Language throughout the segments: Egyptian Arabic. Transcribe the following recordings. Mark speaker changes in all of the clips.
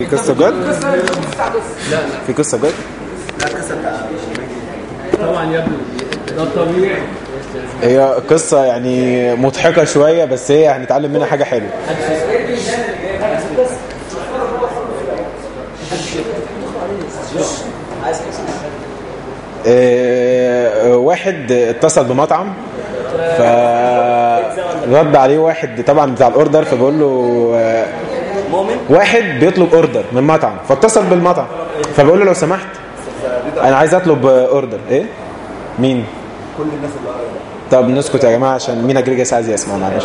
Speaker 1: قصة جد؟ في قصة جد؟
Speaker 2: طبعا يا ابني ده الطبيعي
Speaker 1: هي قصة يعني مضحكة شوية بس هي هنتعلم منها حاجة حلوة آه، واحد اتصل بمطعم فرد عليه واحد طبعا بتاع الاوردر فبقول له آه، واحد بيطلب اوردر من مطعم فاتصل بالمطعم فبقول له لو سمحت انا عايز اطلب اوردر ايه مين
Speaker 3: كل الناس اللي
Speaker 1: طب نسكت يا جماعه عشان مينا جريجاس عايز يسمع معلش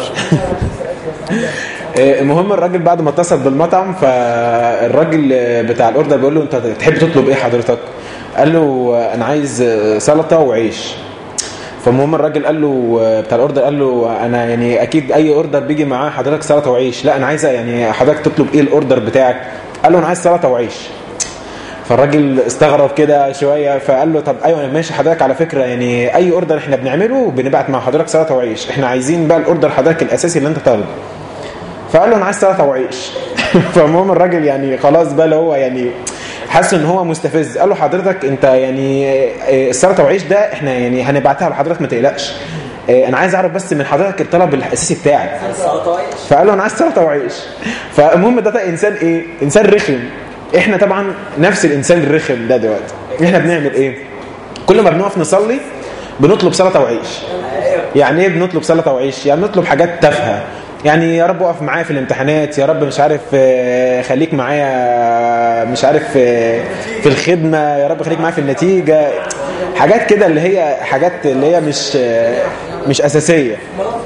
Speaker 1: آه، المهم الراجل بعد ما اتصل بالمطعم فالراجل بتاع الاوردر بيقول له انت تحب تطلب ايه حضرتك قال له انا عايز سلطه وعيش فالمهم الراجل قال له بتاع الاوردر قال له انا يعني اكيد اي اوردر بيجي معاه حضرتك سلطه وعيش لا انا عايز يعني حضرتك تطلب ايه الاوردر بتاعك قال له انا عايز سلطه وعيش فالراجل استغرب كده شويه فقال له طب ايوه ماشي حضرتك على فكره يعني اي اوردر احنا بنعمله بنبعت مع حضرتك سلطه وعيش احنا عايزين بقى الاوردر حضرتك الاساسي اللي انت طالبه فقال له انا عايز سلطه وعيش فالمهم الراجل يعني خلاص بقى اللي هو يعني حاسس ان هو مستفز قال له حضرتك انت يعني آه، السلطه وعيش ده احنا يعني هنبعتها لحضرتك ما تقلقش آه، انا عايز اعرف بس من حضرتك الطلب الاساسي بتاعك فقال له انا عايز سلطه وعيش فالمهم ده, ده انسان ايه انسان رخم احنا طبعا نفس الانسان الرخم ده دلوقتي احنا بنعمل ايه كل ما بنقف نصلي بنطلب سلطه وعيش يعني ايه بنطلب سلطه وعيش يعني نطلب حاجات تافهه يعني يا رب اقف معايا في الامتحانات يا رب مش عارف آه، خليك معايا مش عارف آه، في الخدمه يا رب خليك معايا في النتيجه حاجات كده اللي هي حاجات اللي هي مش آه، مش اساسيه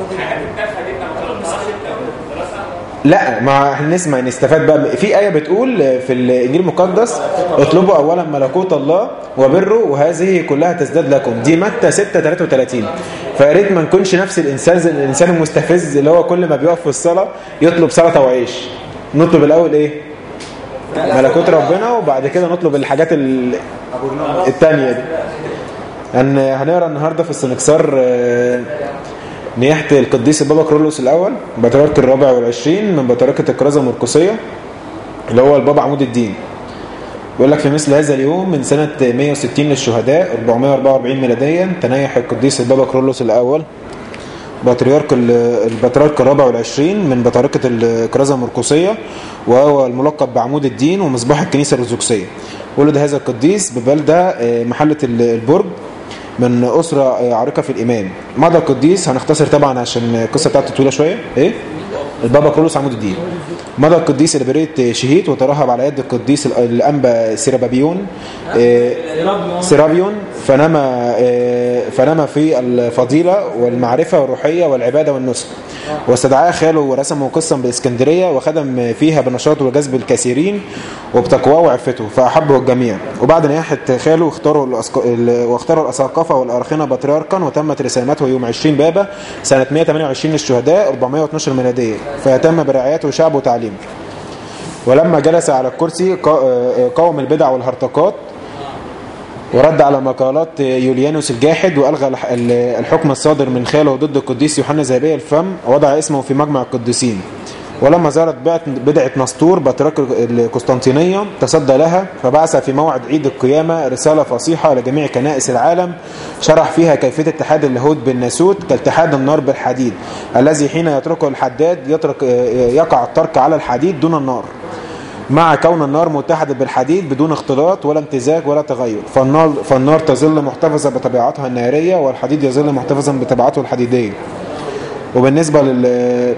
Speaker 1: لا ما هنسمع نستفاد بقى في آية بتقول في الإنجيل المقدس اطلبوا أولا ملكوت الله وبره وهذه كلها تزداد لكم دي متى 6 33 فيا ريت ما نكونش نفس الإنسان الإنسان المستفز اللي هو كل ما بيقف في الصلاة يطلب سلطة وعيش نطلب الأول إيه؟ ملكوت ربنا وبعد كده نطلب الحاجات ال- التانية دي هن- هنقرا النهارده في السنكسار آه، نياحة القديس البابا كرولوس الأول بطريرك الرابع والعشرين من بطريركة الكرازة المرقسية اللي هو البابا عمود الدين بيقول لك في مثل هذا اليوم من سنة 160 للشهداء 444 ميلاديا تنيح القديس البابا كرولوس الأول بطريرك ال- البطريرك الرابع والعشرين من بطريركة الكرازة المرقسية وهو الملقب بعمود الدين ومصباح الكنيسة الأرثوذكسية ولد هذا القديس ببلدة آه، محلة ال- البرج من أسرة آه، عريقة في الإيمان مضى القديس هنختصر طبعا عشان القصة بتاعته طويلة شوية إيه؟ البابا كرولوس عمود الدين مضى القديس إلى برية شهيد وترهب على يد القديس ال- الأنبا سيرابابيون آه، سيرابيون فنما آه، فنما في الفضيلة والمعرفة والروحية والعبادة والنسك واستدعاه خاله ورسمه قصا بإسكندرية وخدم فيها بنشاطه وجذب الكثيرين وبتقواه وعفته فأحبه الجميع وبعد نياحة خاله اختاروا الأسق... ال- واختاروا الأساقفة والأرخنة بطريركا وتمت رسالته يوم 20 بابا سنة 128 للشهداء 412 ميلادية فيتم برعايته شعبه وتعليمه ولما جلس على الكرسي قا- آه، قاوم البدع والهرطقات ورد على مقالات يوليانوس الجاحد والغى الح- ال- الحكم الصادر من خاله ضد القديس يوحنا ذهبي الفم ووضع اسمه في مجمع القديسين ولما ظهرت بعت- بدعة نسطور بطريرك القسطنطينية تصدى لها فبعث في موعد عيد القيامة رسالة فصيحة لجميع كنائس العالم شرح فيها كيفية اتحاد اللاهوت بالناسوت كاتحاد النار بالحديد الذي حين يتركه الحداد يترك يقع الترك على الحديد دون النار مع كون النار متحدة بالحديد بدون اختلاط ولا امتزاج ولا تغير فالنار, فالنار تظل محتفظة بطبيعتها النارية والحديد يظل محتفظا بطبيعته الحديدية وبالنسبة لل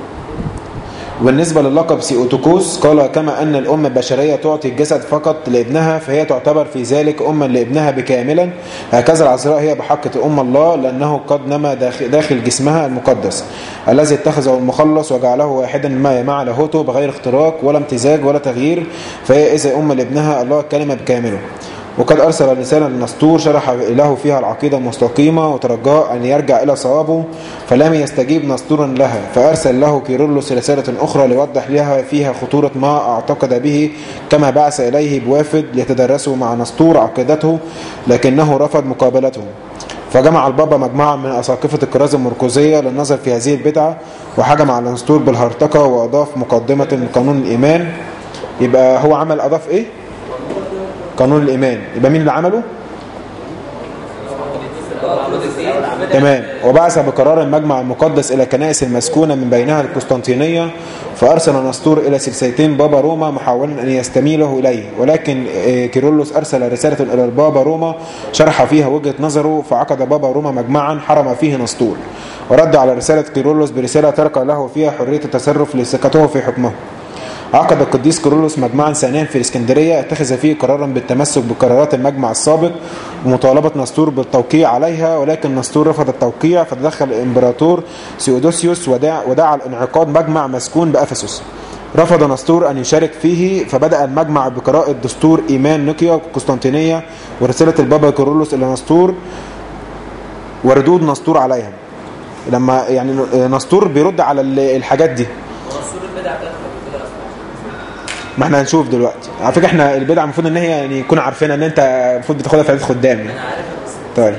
Speaker 1: وبالنسبة للقب سيوتوكوس قال كما أن الأم البشرية تعطي الجسد فقط لابنها فهي تعتبر في ذلك أما لابنها بكاملا هكذا العذراء هي بحقة أم الله لأنه قد نما داخل, داخل جسمها المقدس الذي اتخذه المخلص وجعله واحدا ما مع لاهوته بغير اختراق ولا امتزاج ولا تغيير فهي إذا أم لابنها الله الكلمة بكامله وقد أرسل رسالة للنسطور شرح له فيها العقيدة المستقيمة وترجاه أن يرجع إلى صوابه فلم يستجيب نسطور لها فأرسل له كيرلس رسالة أخرى ليوضح لها فيها خطورة ما اعتقد به كما بعث إليه بوافد ليتدرسوا مع نسطور عقيدته لكنه رفض مقابلته فجمع البابا مجموعة من أساقفة الكرازة المركزية للنظر في هذه البدعة وحكم على نسطور بالهرطقة وأضاف مقدمة من قانون الإيمان يبقى هو عمل أضاف إيه قانون الإيمان يبقى مين اللي عمله تمام وبعث بقرار المجمع المقدس إلى كنائس المسكونة من بينها القسطنطينية فأرسل نسطور إلى سلسلتين بابا روما محاولا أن يستميله إليه ولكن آه، كيرلس أرسل رسالة إلى البابا روما شرح فيها وجهة نظره فعقد بابا روما مجمعا حرم فيه نسطور ورد على رسالة كيرلس برسالة ترك له فيها حرية التصرف لثقته في حكمه عقد القديس كيرلس مجمعا ثانيا في الاسكندرية اتخذ فيه قرارا بالتمسك بقرارات المجمع السابق ومطالبة نسطور بالتوقيع عليها ولكن نسطور رفض التوقيع فتدخل الامبراطور سيودوسيوس ودعا, ودعا لانعقاد مجمع مسكون بأفسس رفض نسطور أن يشارك فيه فبدأ المجمع بقراءة دستور إيمان نيقيا قسطنطينية ورسالة البابا كيرلس إلى نسطور وردود نسطور عليها لما يعني نسطور بيرد على الحاجات دي ما احنا هنشوف دلوقتي على فكره احنا البدع المفروض ان هي يعني يكون عارفينها ان انت المفروض بتاخدها في عيادة خدام يعني طيب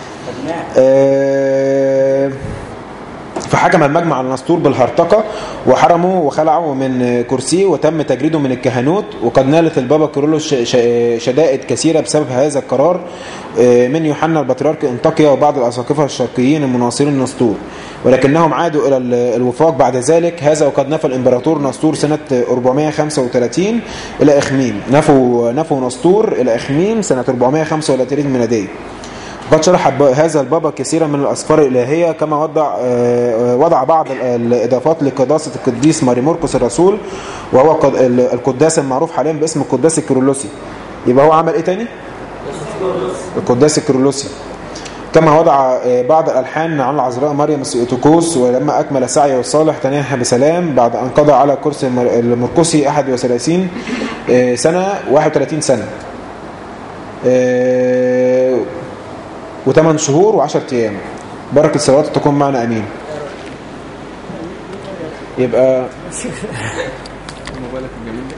Speaker 1: آه، فحكم المجمع على نسطور بالهرطقة وحرمه وخلعه من كرسيه وتم تجريده من الكهنوت وقد نالت البابا كيرلس ش- ش- شدائد كثيرة بسبب هذا القرار آه، من يوحنا البطريرك انطاكيا وبعض الأساقفة الشرقيين المناصرين نسطور ولكنهم عادوا إلى ال- الوفاق بعد ذلك هذا وقد نفى الإمبراطور نسطور سنة 435 إلى إخميم نفوا نفوا نسطور إلى إخميم سنة 435 ميلادية قد شرح الب- هذا البابا كثيرا من الأسفار الإلهية كما وضع آه، وضع بعض ال- الإضافات لقداسة القديس ماري مرقس الرسول وهو قد- ال- القداس المعروف حاليا باسم القداس الكيرلسي يبقى هو عمل إيه تاني؟ القداس الكيرلسي كما وضع آه، بعض الألحان عن العذراء مريم السيوتوكوس ولما أكمل سعيه الصالح تناحى بسلام بعد أن قضى على كرسي المر- المرقسي 31 آه، سنة 31 سنة آه، وثمان شهور وعشرة أيام بركة صلوات تكون معنا أمين يبقى
Speaker 2: موبايلك الجميل